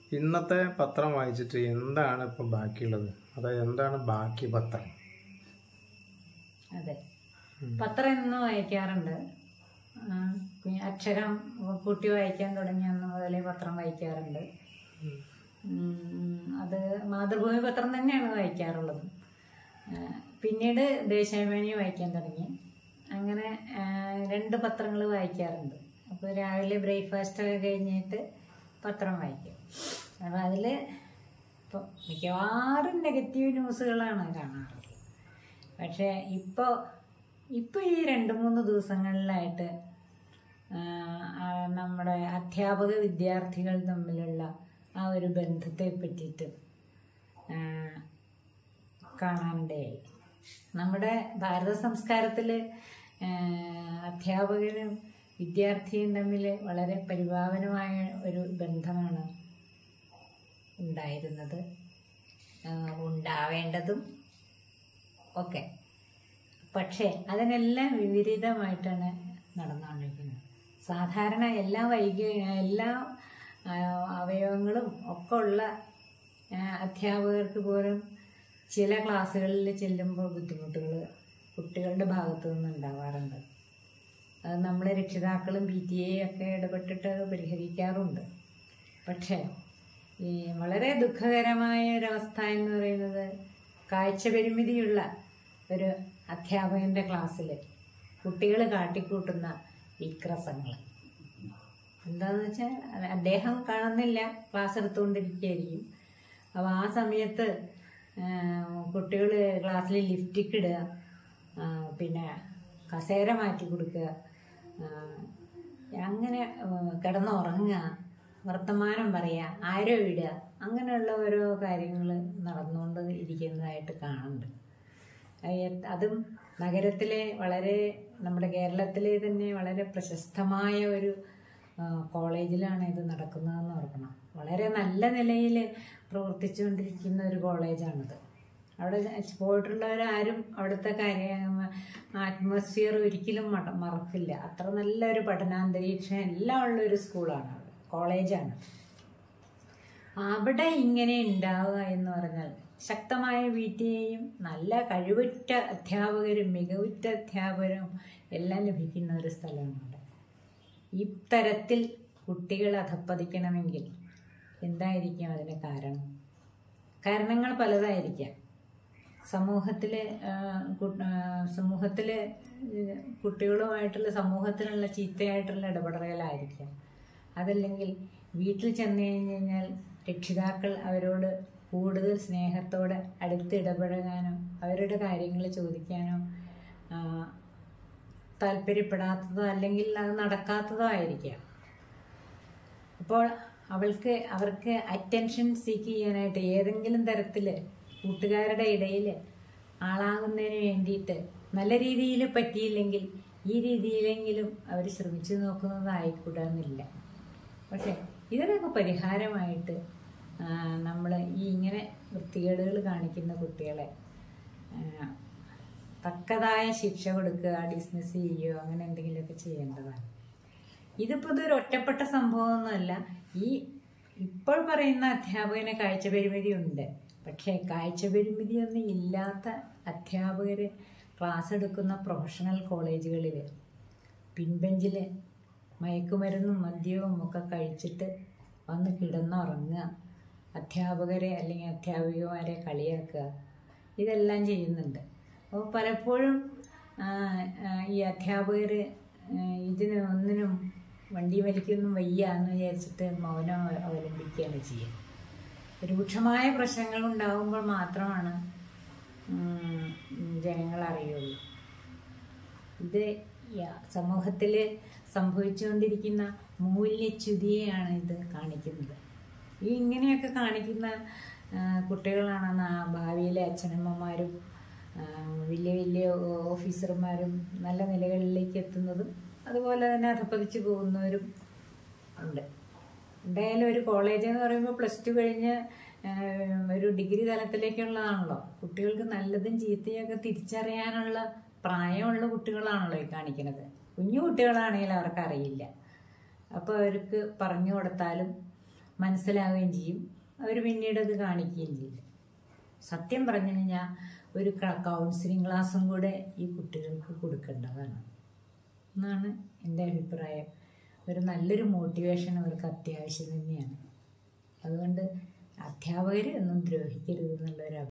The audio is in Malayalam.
ഇന്നത്തെ പത്രം വായിച്ചിട്ട് എന്താണ് ഇപ്പം ബാക്കിയുള്ളത് അതായത് എന്താണ് ബാക്കി പത്രം അതെ പത്രം എന്നും വായിക്കാറുണ്ട് ആ, പിന്നെ അക്ഷരം കൂട്ടി വായിക്കാൻ തുടങ്ങിയ അന്ന് മുതലേ പത്രം വായിക്കാറുണ്ട് ഉം, അത് മാതൃഭൂമി പത്രം തന്നെയാണ് വായിക്കാറുള്ളത് ആ, പിന്നീട് ദേശാഭിമാനി വായിക്കാൻ തുടങ്ങി അങ്ങനെ ആ, രണ്ട് പത്രങ്ങൾ വായിക്കാറുണ്ട് അപ്പോൾ രാവിലെ ബ്രേക്ക്ഫാസ്റ്റ് ഒക്കെ കഴിഞ്ഞിട്ട് പത്രം വായിക്കും അപ്പോൾ അതിൽ ഇപ്പോൾ മിക്കവാറും നെഗറ്റീവ് ന്യൂസുകളാണ് കാണാറുള്ളത് പക്ഷേ ഇപ്പോൾ ഇപ്പോൾ ഈ രണ്ട് മൂന്ന് ദിവസങ്ങളിലായിട്ട് ആ, ആ, നമ്മുടെ അധ്യാപക വിദ്യാർത്ഥികൾ തമ്മിലുള്ള ആ ഒരു ബന്ധത്തെ പറ്റിയിട്ട് ആ, കാണാനിടയായി നമ്മുടെ ഭാരത സംസ്കാരത്തിൽ അധ്യാപകനും വിദ്യാർത്ഥിയും തമ്മിൽ വളരെ പരിഭാവനമായ ഒരു ബന്ധമാണ് ഉണ്ടായിരുന്നത് ആ, ഉണ്ടാവേണ്ടതും ഒക്കെ പക്ഷേ അതിനെല്ലാം വിപരീതമായിട്ടാണ് നടന്നുകൊണ്ടിരിക്കുന്നത് സാധാരണ എല്ലാ വൈകി എല്ലാ ആ, അവയവങ്ങളും ഒക്കെ ഉള്ള ആ, അധ്യാപകർക്ക് പോലും ചില ക്ലാസ്സുകളിൽ ചെല്ലുമ്പോൾ ബുദ്ധിമുട്ടുകൾ കുട്ടികളുടെ ഭാഗത്തു നിന്ന് ഉണ്ടാവാറുണ്ട് അത് നമ്മൾ രക്ഷിതാക്കളും പി ടി എ ഒക്കെ ഇടപെട്ടിട്ട് അത് പരിഹരിക്കാറുണ്ട് പക്ഷേ ഈ വളരെ ദുഃഖകരമായ ഒരവസ്ഥ എന്ന് പറയുന്നത് കാഴ്ച പരിമിതിയുള്ള ഒരു അധ്യാപകൻ്റെ ക്ലാസ്സിൽ കുട്ടികൾ കാട്ടിക്കൂട്ടുന്ന വിക്രസങ്ങൾ എന്താണെന്ന് വെച്ചാൽ അദ്ദേഹം കാണുന്നില്ല ക്ലാസ് എടുത്തുകൊണ്ടിരിക്കുകയായിരിക്കും അപ്പോൾ ആ സമയത്ത് കുട്ടികൾ ക്ലാസ്സിൽ ലിഫ്റ്റിക്ക് ഇടുക ആ, പിന്നെ കസേര മാറ്റി കൊടുക്കുക ആ, അങ്ങനെ കിടന്നുറങ്ങുക വർത്തമാനം പറയുക ആരോ ഇടുക അങ്ങനെയുള്ള ഓരോ കാര്യങ്ങൾ നടന്നുകൊണ്ട് ഇരിക്കുന്നതായിട്ട് കാണുന്നുണ്ട് അത് അതും നഗരത്തിലെ വളരെ നമ്മുടെ കേരളത്തിലെ തന്നെ വളരെ പ്രശസ്തമായ ഒരു ആ, കോളേജിലാണ് ഇത് നടക്കുന്നതെന്ന് ഓർക്കണം വളരെ നല്ല നിലയിൽ പ്രവർത്തിച്ചുകൊണ്ടിരിക്കുന്ന ഒരു കോളേജാണിത് അവിടെ പോയിട്ടുള്ളവരാരും അവിടുത്തെ കാര്യം ആറ്റ്മോസ്ഫിയർ ഒരിക്കലും മട മറക്കില്ല അത്ര നല്ലൊരു പഠനാന്തരീക്ഷം എല്ലാം ഉള്ള ഒരു സ്കൂളാണ് അവിടെ കോളേജാണ് അവിടെ ഇങ്ങനെ ഉണ്ടാവുക എന്ന് പറഞ്ഞാൽ ശക്തമായ പി ടി എയും നല്ല കഴിവുറ്റ അധ്യാപകരും മികവുറ്റ അധ്യാപകരും എല്ലാം ലഭിക്കുന്ന ഒരു സ്ഥലമാണ് അവിടെ ഇത്തരത്തിൽ കുട്ടികൾ അധപ്പതിക്കണമെങ്കിൽ എന്തായിരിക്കും അതിന് കാരണം കാരണങ്ങൾ പലതായിരിക്കാം സമൂഹത്തിൽ സമൂഹത്തിൽ കുട്ടികളുമായിട്ടുള്ള സമൂഹത്തിലുള്ള ചീത്തയായിട്ടുള്ള ഇടപെടലുകളായിരിക്കാം അതല്ലെങ്കിൽ വീട്ടിൽ ചെന്ന് കഴിഞ്ഞ് കഴിഞ്ഞാൽ രക്ഷിതാക്കൾ അവരോട് കൂടുതൽ സ്നേഹത്തോടെ അടുത്ത് ഇടപഴകാനോ അവരുടെ കാര്യങ്ങൾ ചോദിക്കാനോ ആ, താല്പര്യപ്പെടാത്തതോ അല്ലെങ്കിൽ അത് നടക്കാത്തതോ ആയിരിക്കാം അപ്പോൾ അവൾക്ക് അവർക്ക് അറ്റൻഷൻ സീക്ക് ചെയ്യാനായിട്ട് ഏതെങ്കിലും തരത്തിൽ കൂട്ടുകാരുടെ ഇടയിൽ ആളാകുന്നതിന് വേണ്ടിയിട്ട് നല്ല രീതിയിൽ പറ്റിയില്ലെങ്കിൽ ഈ രീതിയിലെങ്കിലും അവർ ശ്രമിച്ചു നോക്കുന്നതായിക്കൂടാന്നില്ല പക്ഷേ ഇതിനൊക്കെ പരിഹാരമായിട്ട് നമ്മൾ ഈ ഇങ്ങനെ വൃത്തികേടുകൾ കാണിക്കുന്ന കുട്ടികളെ ആ, തക്കതായ ശിക്ഷ കൊടുക്കുക ഡിസ്മിസ് ചെയ്യുകയോ അങ്ങനെ എന്തെങ്കിലുമൊക്കെ ചെയ്യേണ്ടതാണ് ഇതിപ്പോൾ ഇതൊരു ഒറ്റപ്പെട്ട സംഭവമൊന്നുമല്ല ഈ ഇപ്പോൾ പറയുന്ന അധ്യാപകന് കാഴ്ച പരിമിതി ഉണ്ട് പക്ഷേ കാഴ്ച പരിമിതിയൊന്നും ഇല്ലാത്ത അധ്യാപകർ ക്ലാസ് എടുക്കുന്ന പ്രൊഫഷണൽ കോളേജുകളിൽ പിൻബെഞ്ചിൽ മയക്കുമരുന്നും മദ്യവും ഒക്കെ കഴിച്ചിട്ട് വന്ന് കിടന്നുറങ്ങുക അധ്യാപകരെ അല്ലെങ്കിൽ അധ്യാപികമാരെ കളിയാക്കുക ഇതെല്ലാം ചെയ്യുന്നുണ്ട് അപ്പോൾ പലപ്പോഴും ആ, ആ, ഈ അധ്യാപകർ ഇതിന് ഒന്നിനും വണ്ടി വലിക്കൊന്നും വയ്യ എന്ന് വിചാരിച്ചിട്ട് മൗനം അവലംബിക്കുകയാണ് ചെയ്യുക രൂക്ഷമായ പ്രശ്നങ്ങൾ ഉണ്ടാകുമ്പോൾ മാത്രമാണ് ഉം, ജനങ്ങൾ അറിയുള്ളൂ ഇത് സമൂഹത്തിൽ സംഭവിച്ചുകൊണ്ടിരിക്കുന്ന മൂല്യച്യുതിയെയാണ് ഇത് കാണിക്കുന്നത് ഈ ഇങ്ങനെയൊക്കെ കാണിക്കുന്ന ആ, കുട്ടികളാണ് നാ- ഭാവിയിലെ അച്ഛനമ്മമാരും ആ, വലിയ വലിയ ഓഫീസർമാരും നല്ല നിലകളിലേക്ക് എത്തുന്നതും അതുപോലെ തന്നെ അധപ്പതിച്ചു പോകുന്നവരും ഉണ്ട് എന്തായാലും ഒരു കോളേജ് എന്ന് പറയുമ്പോൾ പ്ലസ് ടു കഴിഞ്ഞ് ആ, ഒരു ഡിഗ്രി തലത്തിലേക്കുള്ളതാണല്ലോ കുട്ടികൾക്ക് നല്ലതും ചീത്തയൊക്കെ തിരിച്ചറിയാനുള്ള പ്രായമുള്ള കുട്ടികളാണല്ലോ ഈ കാണിക്കുന്നത് കുഞ്ഞു കുട്ടികളാണെങ്കിൽ അവർക്ക് അറിയില്ല അപ്പോൾ അവർക്ക് പറഞ്ഞു കൊടുത്താലും മനസ്സിലാവുകയും ചെയ്യും അവർ പിന്നീട് അത് കാണിക്കുകയും ചെയ്യും സത്യം പറഞ്ഞു കഴിഞ്ഞാൽ ഒരു കൗൺസിലിംഗ് ക്ലാസ്സും കൂടെ ഈ കുട്ടികൾക്ക് കൊടുക്കേണ്ടതാണ് എന്നാണ് എൻ്റെ അഭിപ്രായം ഒരു നല്ലൊരു മോട്ടിവേഷൻ അവർക്ക് അത്യാവശ്യം തന്നെയാണ് അതുകൊണ്ട് അധ്യാപകർ ഒന്നും ദ്രോഹിക്കരുത് എന്നുള്ളൊരു